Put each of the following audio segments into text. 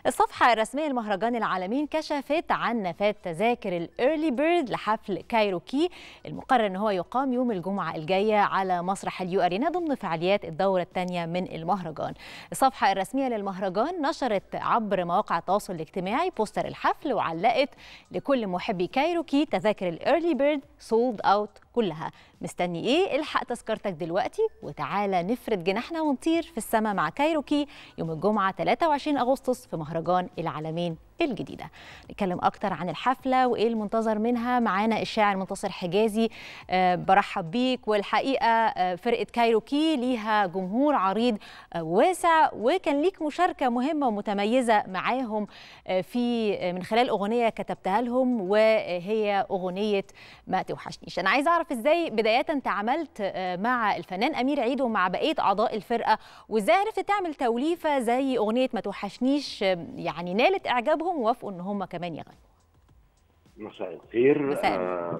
الصفحة الرسمية لمهرجان العالمين كشفت عن نفاذ تذاكر الإيرلي بيرد لحفل كايروكي المقرر أن هو يقام يوم الجمعة الجاية على مسرح اليو أرينا ضمن فعاليات الدورة الثانية من المهرجان الصفحة الرسمية للمهرجان نشرت عبر مواقع التواصل الاجتماعي بوستر الحفل وعلقت لكل محبي كايروكي تذاكر الإيرلي بيرد سولد أوت كلها مستني ايه الحق تذكرتك دلوقتي وتعالى نفرد جناحنا ونطير في السماء مع كايروكي يوم الجمعة 23 أغسطس في مهرجان العالمين الجديدة نتكلم أكتر عن الحفلة وإيه المنتظر منها معانا الشاعر منتصر حجازي أه برحب بيك والحقيقة أه فرقة كايروكي ليها جمهور عريض أه واسع وكان ليك مشاركة مهمة ومتميزة معاهم في من خلال أغنية كتبتها لهم وهي أغنية ما توحشنيش أنا عايزة أعرف إزاي بداية تعاملت مع الفنان أمير عيد ومع بقية أعضاء الفرقة وإزاي عرفت تعمل توليفة زي أغنية ما توحشنيش يعني نالت إعجابهم عجبهم ووافقوا ان هم كمان يغنوا مساء الخير مساء آه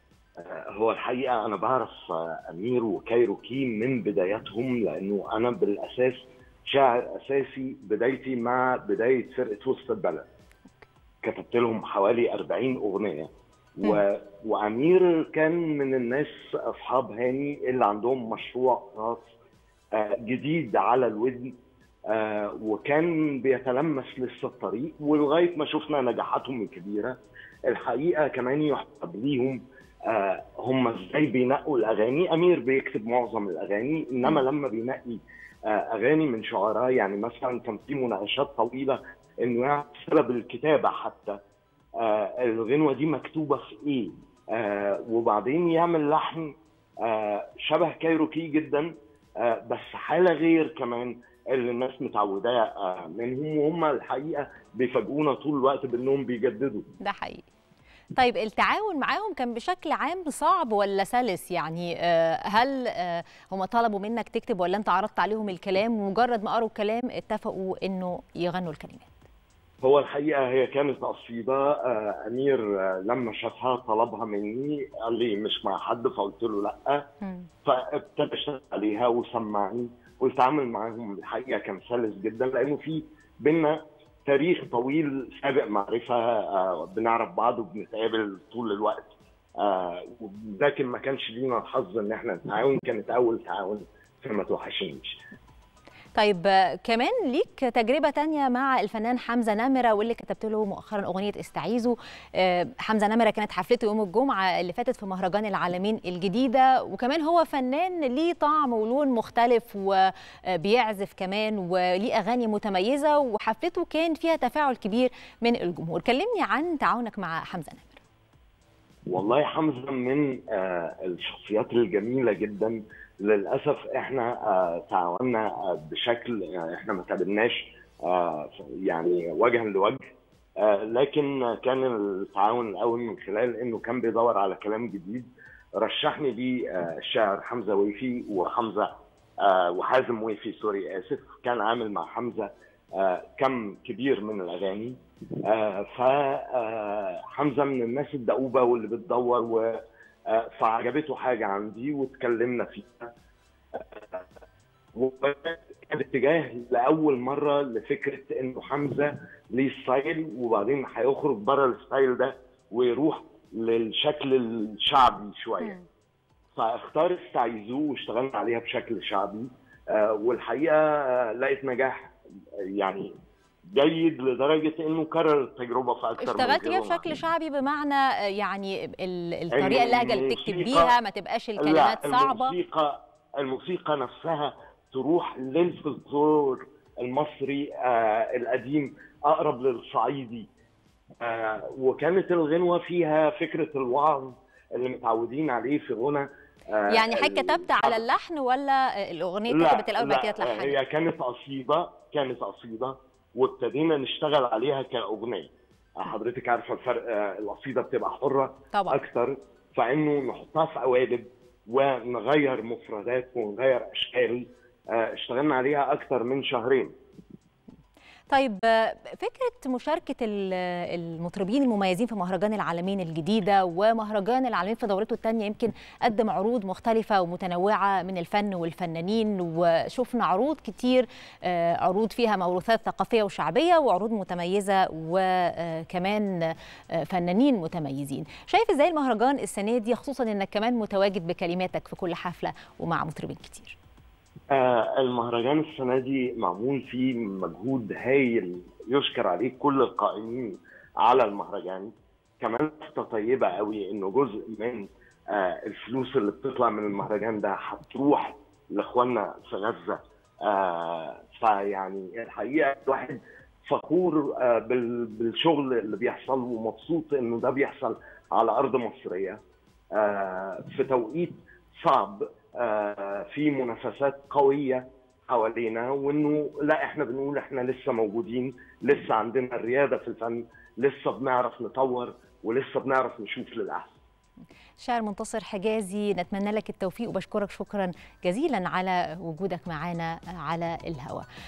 آه هو الحقيقه انا بعرف آه امير وكايروكي من بداياتهم لانه انا بالاساس شاعر اساسي بدايتي مع بدايه فرقه وسط البلد كتبت لهم حوالي 40 اغنيه و... وامير كان من الناس اصحاب هاني اللي عندهم مشروع خاص جديد على الودن آه وكان بيتلمس لسه الطريق ولغايه ما شفنا نجاحاتهم الكبيره الحقيقه كمان يحسب ليهم آه هم ازاي بينقوا الاغاني امير بيكتب معظم الاغاني انما لما بينقي آه اغاني من شعراء يعني مثلا كان في مناقشات طويله انه يعني سبب الكتابه حتى آه الغنوه دي مكتوبه في ايه آه وبعدين يعمل لحن آه شبه كايروكي جدا آه بس حاله غير كمان اللي الناس متعوداه منهم وهم الحقيقه بيفاجئونا طول الوقت بانهم بيجددوا ده حقيقي طيب التعاون معاهم كان بشكل عام صعب ولا سلس يعني هل هم طلبوا منك تكتب ولا انت عرضت عليهم الكلام ومجرد ما قروا الكلام اتفقوا انه يغنوا الكلمات هو الحقيقه هي كانت قصيده امير لما شافها طلبها مني قال لي مش مع حد فقلت له لا فابتدى اشتغل عليها وسمعني والتعامل معاهم الحقيقه كان سلس جدا لانه في بينا تاريخ طويل سابق معرفه آه بنعرف بعض وبنتقابل طول الوقت آه لكن ما كانش لينا الحظ ان احنا نتعاون كانت اول تعاون فما توحشنيش طيب كمان ليك تجربه تانية مع الفنان حمزه نمره واللي كتبت له مؤخرا اغنيه استعيذوا حمزه نمره كانت حفلته يوم الجمعه اللي فاتت في مهرجان العالمين الجديده وكمان هو فنان ليه طعم ولون مختلف وبيعزف كمان وليه اغاني متميزه وحفلته كان فيها تفاعل كبير من الجمهور كلمني عن تعاونك مع حمزه نمره والله حمزه من الشخصيات الجميله جدا للاسف احنا آه تعاوننا آه بشكل آه احنا ما تقابلناش يعني وجها لوجه لكن كان التعاون الاول من خلال انه كان بيدور على كلام جديد رشحني ليه الشاعر حمزه ويفي وحمزه وحازم ويفي سوري اسف كان عامل مع حمزه كم كبير من الاغاني فحمزه من الناس الدؤوبه واللي بتدور و فعجبته حاجه عندي واتكلمنا فيها وكان اتجاه لاول مره لفكره انه حمزه ليه ستايل وبعدين هيخرج بره الستايل ده ويروح للشكل الشعبي شويه فاختار استعيذوه واشتغلنا عليها بشكل شعبي والحقيقه لقيت نجاح يعني جيد لدرجه انه كرر التجربه في اكثر اشتغلت بيها بشكل شعبي بمعنى يعني الطريقه اللهجه اللي بتكتب بيها ما تبقاش الكلمات لا صعبه الموسيقى الموسيقى نفسها تروح للفلكلور المصري آه القديم اقرب للصعيدي آه وكانت الغنوه فيها فكره الوعظ اللي متعودين عليه في غنى آه يعني حضرتك كتبت على اللحن ولا الاغنيه كتبت الاول بعد كده اتلحنت؟ هي كانت قصيده كانت قصيده وابتدينا نشتغل عليها كاغنيه حضرتك عارفه الفرق القصيده بتبقى حره طبعا. اكتر فانه نحطها في قوالب ونغير مفردات ونغير اشكال اشتغلنا عليها اكتر من شهرين طيب فكرة مشاركة المطربين المميزين في مهرجان العالمين الجديدة ومهرجان العالمين في دورته الثانية يمكن قدم عروض مختلفة ومتنوعة من الفن والفنانين وشفنا عروض كتير عروض فيها موروثات ثقافية وشعبية وعروض متميزة وكمان فنانين متميزين شايف ازاي المهرجان السنة دي خصوصا انك كمان متواجد بكلماتك في كل حفلة ومع مطربين كتير المهرجان السنه دي معمول فيه مجهود هايل يشكر عليه كل القائمين على المهرجان كمان لفته طيبه قوي انه جزء من الفلوس اللي بتطلع من المهرجان ده هتروح لاخواننا في غزه فيعني الحقيقه الواحد فخور بالشغل اللي بيحصل ومبسوط انه ده بيحصل على ارض مصريه في توقيت صعب في منافسات قويه حوالينا وانه لا احنا بنقول احنا لسه موجودين لسه عندنا الرياده في الفن لسه بنعرف نطور ولسه بنعرف نشوف للاحسن شاعر منتصر حجازي نتمنى لك التوفيق وبشكرك شكرا جزيلا على وجودك معنا على الهواء